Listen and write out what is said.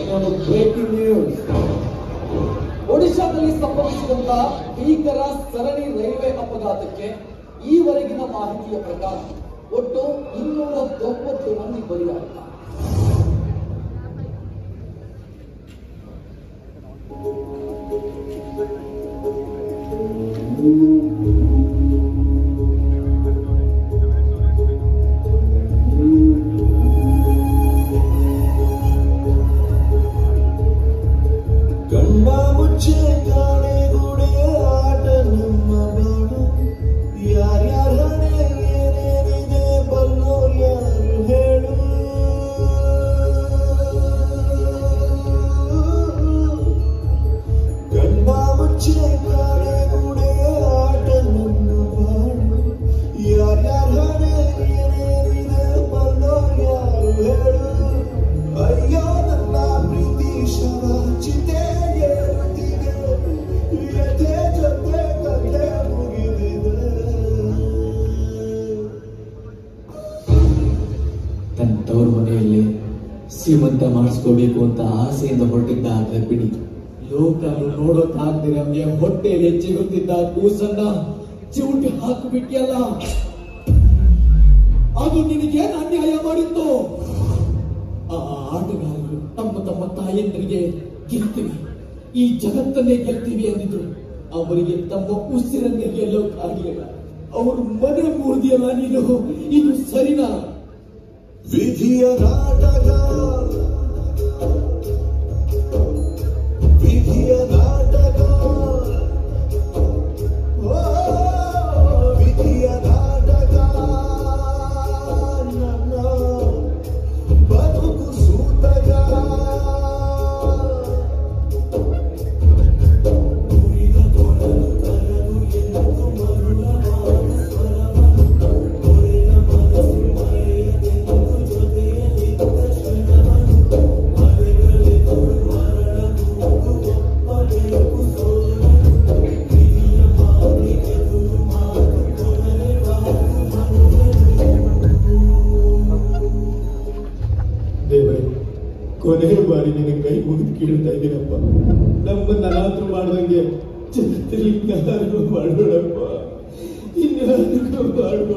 ಇನ್ನೊಂದು breaking news ಒಡಿಶಾದಲ್ಲಿ ಸಂಭವಿಸಿದಂತಹ ಭೀಕರ ಸರಣಿ ರೈಲ್ವೆ ಅಪಘಾತಕ್ಕೆ ಈವರೆಗಿನ ಮಾಹಿತಿಯ ಪ್ರಕಾರ ಒಟ್ಟು ಇನ್ನೂರ ತೊಂಬತ್ತು ಮಂದಿ ಬಲಿಯಾಗಿದ್ದಾರೆ ಕಣ್ಣ ಮುಚ್ಚೆ ಕಾಣೆ ಗುಡೆ ಆಟ ನಮ್ಮ ಬಾಳು ಯಾರ್ಯಾರ ಹಣೆ ಏನೇನಿದೆ ಬಲ್ಲೋರ್ ಯಾರು ಹೇಳು ಕಣ್ಣ ಮುಚ್ಚೆ ಕಾಣೆ ಗುಡೆ ಆಟ ನಮ್ಮ ಬಾಳು ಯಾರ್ಯಾರ ಹಣೆ ಏನೇನಿದೆ ಬಲ್ಲೋರ್ ಯಾರು ಹೇಳು ಅಯ್ಯೋ ನನ್ನ ಪ್ರೀತಿ ಶವ ಚಿತೆ ಏರುತ್ತಿದೆ ಎದೆ ಜೊತೆ ಕಥೆ ಮುಗಿದಿದೆ ತನ್ನ ತವ್ರ ಮನೆಯಲ್ಲಿ ಸೀಮಂತ ಮಾಡಿಸ್ಕೋಬೇಕು ಅಂತ ಆಸೆಯಿಂದ ಹೊರಟಿದ್ದ ಆ ಗರ್ಭಿಣಿ ಲೋಕ ನೋಡೋಕಾಗ್ದಿರ ನಮ್ಗೆ ಹೊಟ್ಟೆಯಲ್ಲಿ ಚಿಗುತ್ತಿದ್ದ ಕೂಸನ್ನ ಚಿವುಟಿ ಹಾಕಿಬಿಟ್ಟಿಯಲ್ಲ ಅದು ನಿನಗೆ ಅನ್ಯಾಯ ಮಾಡಿತ್ತು ಆ ಆಟಗಾರರು ತಮ್ಮ ತಮ್ಮ ತಾಯಂದ್ರಿಗೆ ಗೆಲ್ತೀವಿ ಈ ಜಗತ್ತನ್ನೇ ಗೆಲ್ತೀವಿ ಅಂದಿದ್ರು ಅವರಿಗೆ ತಮ್ಮ ಉಸಿರನ್ನೇ ಗೆಲ್ಲೋಕಾಗ್ಲಿಲ್ಲ ಅವರು ಮನೆ ಮುರಿದಿಯಲ್ಲ ನೀನು ಇದು ಸರಿನಾ ವಿಧಿಯ ನಾಟಕ ವಿಧಿಯ ನಾಟಕ ಓ, ವಿಧಿಯ ನಾಟಕ ನನ್ನ ಬದುಕು ಸೂತಕ ಉರಿದ ಕೊಡಲು ತರಲು ಎಂದು ಮರುಳ ಹೊರೆಯ ಮನಸ್ಸು ಮರೆಯದೆಂದು ಜೊತೆಯಲ್ಲಿದ್ದ ಕ್ಷಣವನ್ನು ಮರೆಗಳೆದು ಮರಳಬಹುದು ಒಪ್ಪಬೇಕು ಸೋಲನು ಹಿರಿಯ ಮಾತಿಗೆದುರು ಮಾತು ಕೊಡಲೇಬಾರದು ದೇವರೇ ಕೊನೆಯ ಬಾರಿ ನಿನ್ನ ಕೈ ಮುಗಿದು ಕೇಳ್ತಾ ಇದ್ದೀನಪ್ಪ ನಮ್ಮನ್ನ ಅನಾಥ ಮಾಡ್ದಂಗೆ ಜಗತ್ತಲ್ಲಿ ಇನ್ನಾದ್ರೂ ಮಾಡೋಣಪ್ಪ ಇನ್ನಾದ್ರೂ ಮಾಡು